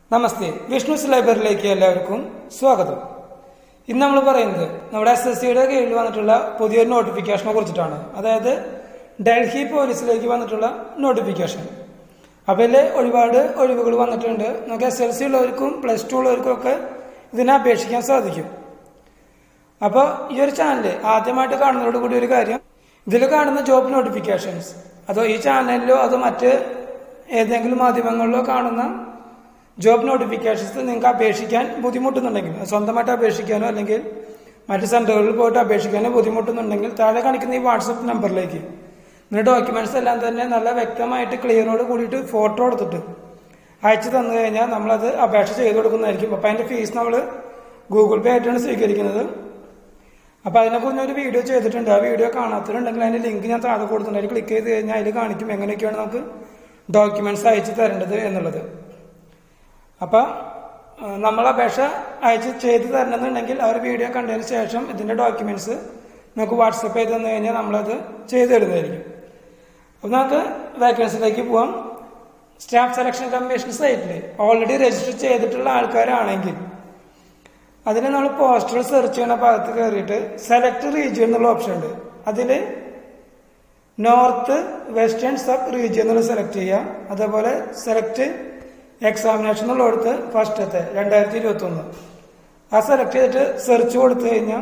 നമസ്തേ വിഷ്ണുസ് ലൈബ്രറിയിലേക്ക് എല്ലാവർക്കും സ്വാഗതം ഇന്ന് നമ്മൾ പറയുന്നത് നമ്മുടെ എസ് എസ് സിയുടെ കീഴിൽ വന്നിട്ടുള്ള പുതിയൊരു നോട്ടിഫിക്കേഷനെ കുറിച്ചിട്ടാണ് അതായത് ഡൽഹി പോലീസിലേക്ക് വന്നിട്ടുള്ള നോട്ടിഫിക്കേഷൻ അപ്പോൾ ഇതിൽ ഒരുപാട് ഒഴിവുകൾ വന്നിട്ടുണ്ട് നമുക്ക് എസ് എൽ സി ഉള്ളവർക്കും പ്ലസ് ടു ഉള്ളവർക്കും ഒക്കെ ഇതിനെ അപേക്ഷിക്കാൻ സാധിക്കും അപ്പോൾ ഈ ഒരു ചാനൽ ആദ്യമായിട്ട് കാണുന്നതോട് കൂടി ഒരു കാര്യം ഇതിൽ കാണുന്ന ജോബ് നോട്ടിഫിക്കേഷൻസ് അതോ ഈ ചാനലിലോ അതോ മറ്റ് ഏതെങ്കിലും മാധ്യമങ്ങളിലോ കാണുന്ന ജോബ് നോട്ടിഫിക്കേഷൻസ് നിങ്ങൾക്ക് അപേക്ഷിക്കാൻ ബുദ്ധിമുട്ടുന്നുണ്ടെങ്കിൽ സ്വന്തമായിട്ട് അപേക്ഷിക്കാനോ അല്ലെങ്കിൽ മറ്റ് സെന്ററുകളിൽ പോയിട്ട് അപേക്ഷിക്കാനോ ബുദ്ധിമുട്ടുന്നുണ്ടെങ്കിൽ താഴെ കാണിക്കുന്ന ഈ വാട്സപ്പ് നമ്പറിലേക്ക് നിങ്ങളുടെ ഡോക്യുമെന്റ്സ് എല്ലാം തന്നെ നല്ല വ്യക്തമായിട്ട് ക്ലിയറോട് കൂടിയിട്ട് ഫോട്ടോ എടുത്തിട്ട് അയച്ചു തന്നു കഴിഞ്ഞാൽ നമ്മളത് അപേക്ഷ ചെയ്ത് കൊടുക്കുന്നതായിരിക്കും അപ്പം അതിന്റെ ഫീസ് നമ്മൾ ഗൂഗിൾ പേ ആയിട്ടാണ് സ്വീകരിക്കുന്നത് അപ്പൊ അതിനെക്കുറിച്ച് ഒരു വീഡിയോ ചെയ്തിട്ടുണ്ട് ആ വീഡിയോ കാണാത്തവരുണ്ടെങ്കിൽ അതിന്റെ ലിങ്ക് ഞാൻ താഴെ കൊടുത്തിട്ടുണ്ട് അതിൽ ക്ലിക്ക് ചെയ്ത് കഴിഞ്ഞാൽ അതിൽ കാണിക്കും എങ്ങനെയൊക്കെയാണ് നമുക്ക് ഡോക്യുമെന്റ്സ് അയച്ചു തരേണ്ടത് എന്നുള്ളത് അപ്പൊ ഏഹ്, നമ്മൾ അപേക്ഷ അയച്ച് ചെയ്ത് തരണമെന്നുണ്ടെങ്കിൽ ആ ഒരു വീഡിയോ കണ്ടതിന് ശേഷം ഇതിന്റെ ഡോക്യുമെന്റ്സ് നമുക്ക് വാട്സപ്പ് ചെയ്ത് തന്നു കഴിഞ്ഞാൽ നമ്മളത് ചെയ്തു തരുന്നതായിരിക്കും അപ്പൊ നമുക്ക് വേക്കൻസിലേക്ക് പോവാം സ്റ്റാഫ് സെലക്ഷൻ കമ്മീഷൻ സൈറ്റിൽ ഓൾറെഡി രജിസ്റ്റർ ചെയ്തിട്ടുള്ള ആൾക്കാരാണെങ്കിൽ അതിന് നമ്മൾ പോസ്റ്റർ സെർച്ച് ചെയ്യുന്ന ഭാഗത്ത് കയറിയിട്ട് സെലക്ട് റീജിയൻ എന്നുള്ള ഓപ്ഷൻ ഉണ്ട് അതിൽ നോർത്ത് വെസ്റ്റേൺ സബ് റീജിയൻ എന്നുള്ള സെലക്ട് ചെയ്യാം അതേപോലെ സെലക്ട് എക്സാമിനേഷൻ എന്നുള്ളടത്ത് ഫസ്റ്റത്തെ രണ്ടായിരത്തി ഇരുപത്തി ഒന്ന് ആ സെലക്ട് ചെയ്തിട്ട് സെർച്ച് കൊടുത്തു കഴിഞ്ഞാൽ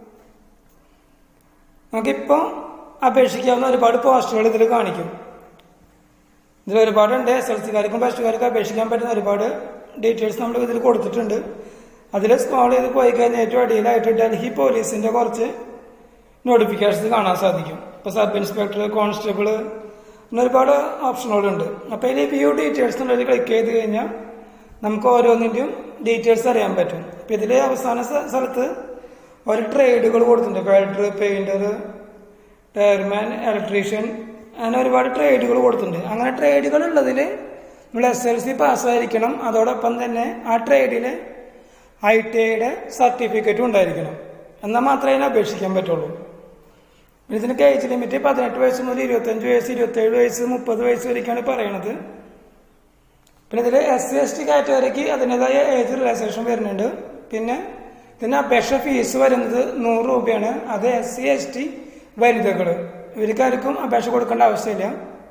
നമുക്കിപ്പോൾ അപേക്ഷിക്കാവുന്ന ഒരുപാട് പോസ്റ്റുകൾ ഇതിൽ കാണിക്കും ഇതിൽ ഒരുപാടുണ്ട് എസ് എൽ സിക്കാർക്കും പ്ലസ് ടുക്കാർക്കും അപേക്ഷിക്കാൻ പറ്റുന്ന ഒരുപാട് ഡീറ്റെയിൽസ് നമ്മൾ ഇതിൽ കൊടുത്തിട്ടുണ്ട് അതിൽ സ്ക്രോൾ ചെയ്ത് പോയി കഴിഞ്ഞാൽ ഏറ്റവും അടിയിലായിട്ട് ഡൽഹി പോലീസിന്റെ കുറച്ച് നോട്ടിഫിക്കേഷൻസ് കാണാൻ സാധിക്കും ഇപ്പൊ സബ് ഇൻസ്പെക്ടർ കോൺസ്റ്റബിൾ അങ്ങനെ ഒരുപാട് ഓപ്ഷനുകളുണ്ട് അപ്പൊ ഇതിൽ വ്യൂ ഡീറ്റെയിൽസ് എന്നുള്ളതിൽ ക്ലിക്ക് ചെയ്ത് കഴിഞ്ഞാൽ നമുക്ക് ഓരോന്നിന്റെയും ഡീറ്റെയിൽസ് അറിയാൻ പറ്റും ഇപ്പൊ ഇതിൽ അവസാന സ്ഥ- സ്ഥലത്ത് ഒരു ട്രേഡുകൾ കൊടുത്തിട്ടുണ്ട് വെൽഡർ പെയിന്റർ ടയർമാൻ ഇലക്ട്രീഷ്യൻ അങ്ങനെ ഒരുപാട് ട്രേഡുകൾ കൊടുത്തിട്ടുണ്ട് അങ്ങനെ ട്രേഡുകൾ ഉള്ളതിൽ നമ്മൾ എസ് എൽ സി പാസ്സായിരിക്കണം അതോടൊപ്പം തന്നെ ആ ട്രേഡില് ഐ ടി ഐയുടെ സർട്ടിഫിക്കറ്റും ഉണ്ടായിരിക്കണം എന്നാൽ മാത്രമേ അതിന് അപേക്ഷിക്കാൻ പറ്റുള്ളൂ ഇതിനൊക്കെ ഏജ് ലിമിറ്റ് പതിനെട്ട് വയസ്സ് മുതൽ ഇരുപത്തഞ്ച് വയസ്സ് ഇരുപത്തേഴ് വയസ്സ് മുപ്പത് വയസ്സ് വരെയൊക്കെയാണ് പറയണത് പിന്നെ ഇതിൽ എസ് സി എസ് ടി കാറ്റഗറിക്ക് അതിൻ്റെതായ ഏജ് റിലാക്സേഷൻ വരുന്നുണ്ട് പിന്നെ ഇതിന് അപേക്ഷ ഫീസ് വരുന്നത് നൂറ് രൂപയാണ് അത് എസ് സി എസ് ടി വനിതകൾ ഇവർക്കാർക്കും അപേക്ഷ കൊടുക്കേണ്ട ആവശ്യമില്ല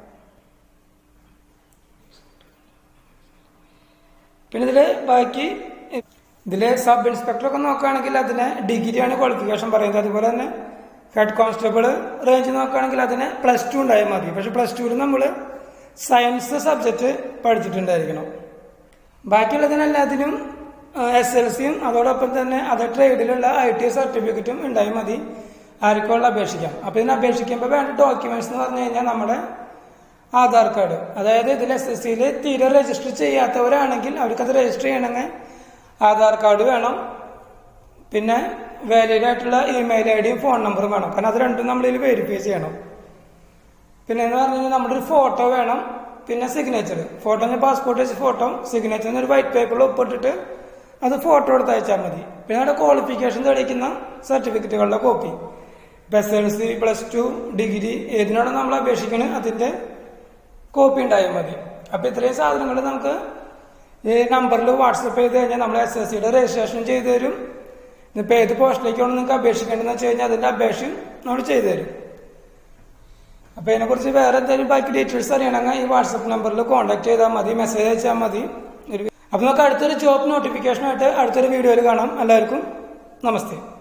പിന്നെ ഇതില് ബാക്കി ഇതില് സബ് ഇൻസ്പെക്ടർ ഒക്കെ നോക്കുകയാണെങ്കിൽ അതിന് ഡിഗ്രിയാണ് ക്വാളിഫിക്കേഷൻ പറയുന്നത് അതുപോലെ തന്നെ ഹെഡ് കോൺസ്റ്റബിൾ റേഞ്ച് നോക്കുകയാണെങ്കിൽ അതിന് പ്ലസ് ടു ഉണ്ടായാൽ മതി പക്ഷെ പ്ലസ് ടുവിൽ നമ്മൾ സയൻസ് സബ്ജക്റ്റ് പഠിച്ചിട്ടുണ്ടായിരിക്കണം ബാക്കിയുള്ളതിനെല്ലാത്തിനും എസ് എൽ സിയും അതോടൊപ്പം തന്നെ അതർ ട്രേഡിലുള്ള ഐ ടി സർട്ടിഫിക്കറ്റും ഉണ്ടായാൽ മതി ആർക്കുള്ള അപേക്ഷിക്കാം അപ്പൊ ഇതിന് അപേക്ഷിക്കുമ്പോൾ വേണ്ട ഡോക്യുമെന്റ്സ് എന്ന് പറഞ്ഞു കഴിഞ്ഞാൽ നമ്മുടെ ആധാർ കാർഡ് അതായത് ഇതിൽ എസ് എസ് സിയിൽ തീരെ രജിസ്റ്റർ ചെയ്യാത്തവരാണെങ്കിൽ അവർക്കത് രജിസ്റ്റർ ചെയ്യണമെങ്കിൽ ആധാർ കാർഡ് വേണം പിന്നെ വാലിഡ് ആയിട്ടുള്ള ഇമെയിൽ ഐ ഡിയും ഫോൺ നമ്പറും വേണം കാരണം അത് രണ്ടും നമ്മളിൽ വെരിഫൈ ചെയ്യണം പിന്നെ എന്ന് പറഞ്ഞു കഴിഞ്ഞാൽ നമ്മുടെ ഒരു ഫോട്ടോ വേണം പിന്നെ സിഗ്നേച്ചർ ഫോട്ടോ പാസ്പോർട്ട് വെച്ച് ഫോട്ടോ സിഗ്നേച്ചർ ഒരു വൈറ്റ് പേപ്പറിൽ ഒപ്പിട്ടിട്ട് അത് ഫോട്ടോ എടുത്ത് അയച്ചാൽ മതി പിന്നെ അവിടെ ക്വാളിഫിക്കേഷൻ തെളിയിക്കുന്ന സർട്ടിഫിക്കറ്റുകളുടെ copy S L C plus two degree ഏതിനാണ് നമ്മൾ അപേക്ഷിക്കുന്നത് അതിന്റെ കോപ്പി ഉണ്ടായാൽ മതി അപ്പൊ ഇത്രയും സാധനങ്ങൾ നമുക്ക് ഈ നമ്പറിൽ വാട്സപ്പ് ചെയ്ത് കഴിഞ്ഞാൽ നമ്മൾ എസ് എസ് സിയുടെ രജിസ്ട്രേഷൻ ചെയ്തു തരും ഇപ്പൊ ഏത് പോസ്റ്റിലേക്കാണ് നിങ്ങൾക്ക് അപേക്ഷിക്കേണ്ടതെന്ന് വെച്ച് കഴിഞ്ഞാൽ അതിന്റെ അപേക്ഷയും നമ്മൾ ചെയ്തു തരും അപ്പൊ ഇതിനെക്കുറിച്ച് വേറെ എന്തെങ്കിലും ബാക്കി ഡീറ്റെയിൽസ് അറിയണമെങ്കിൽ ഈ വാട്സപ്പ് നമ്പറിൽ കോൺടാക്ട് ചെയ്താൽ മതി മെസ്സേജ് അയച്ചാൽ മതി ഒരു- അപ്പൊ നമുക്ക് അടുത്തൊരു ജോബ് നോട്ടിഫിക്കേഷനായിട്ട് അടുത്തൊരു വീഡിയോയിൽ കാണാം എല്ലാവർക്കും നമസ്തേ